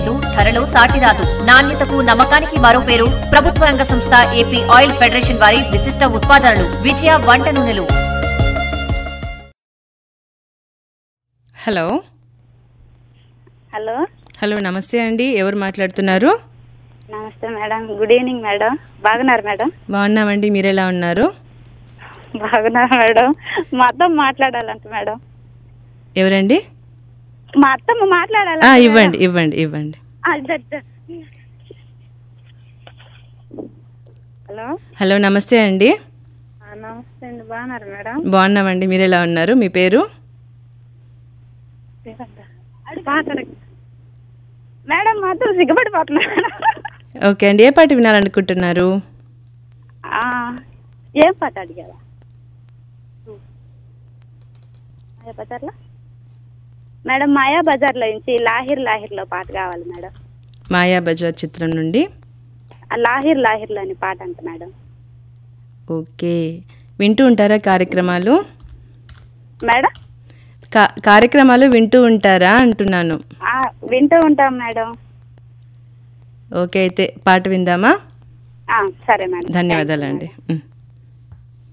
లేదు ధరలో సాటి రాదు నాణ్యతకు నమ్మకానికి మరో పేరు ప్రభుత్వ రంగ సంస్థ ఏపీ ఆయిల్ ఫెడరేషన్ వారి విశిష్ట ఉత్పాదనలు విజయ వంట నూనెలు హలో హలో హలో నమస్తే అండి ఎవరు మాట్లాడుతున్నారు నమస్తే మేడం గుడ్ ఈవినింగ్ మేడం బాగున్నారు మేడం బాగున్నామండి మీరు ఎలా ఉన్నారు బాగున్నారు మేడం మా అత్తమ్మ మాట్లాడాలంట మేడం ఎవరండి మా అత్తమ్మ మాట్లాడాలి ఆ, ఇవ్వండి ఇవ్వండి ఇవ్వండి హలో హలో నమస్తే అండి ఆ, నమస్తే అండి బాగున్నారు మేడం బాగున్నామండి మీరు ఎలా ఉన్నారు మీ పేరు పాట మేడం మాత్రం సిగ్గుపడిపోతున్నా మేడం ఓకే అండి ఏ పాట వినాలనుకుంటున్నారు ఆ, ఏం పాట అడిగావా మాయా బజార్లో మేడం మాయా బజార్లో నుంచి లాహిర్ లాహిర్లో పాట కావాలి మేడం మాయా బజార్ చిత్రం నుండి ఆ లాహిర్ లాహిర్లో అని పాట అంట మేడం ఓకే వింటూ ఉంటారా కార్యక్రమాలు మేడం కా- కార్యక్రమాలు వింటూ ఉంటారా అంటున్నాను ఆ, వింటూ ఉంటాం మేడం ఓకే అయితే పాట విందామా ఆ, సరే మేడం ధన్యవాదాలండి ఉమ్.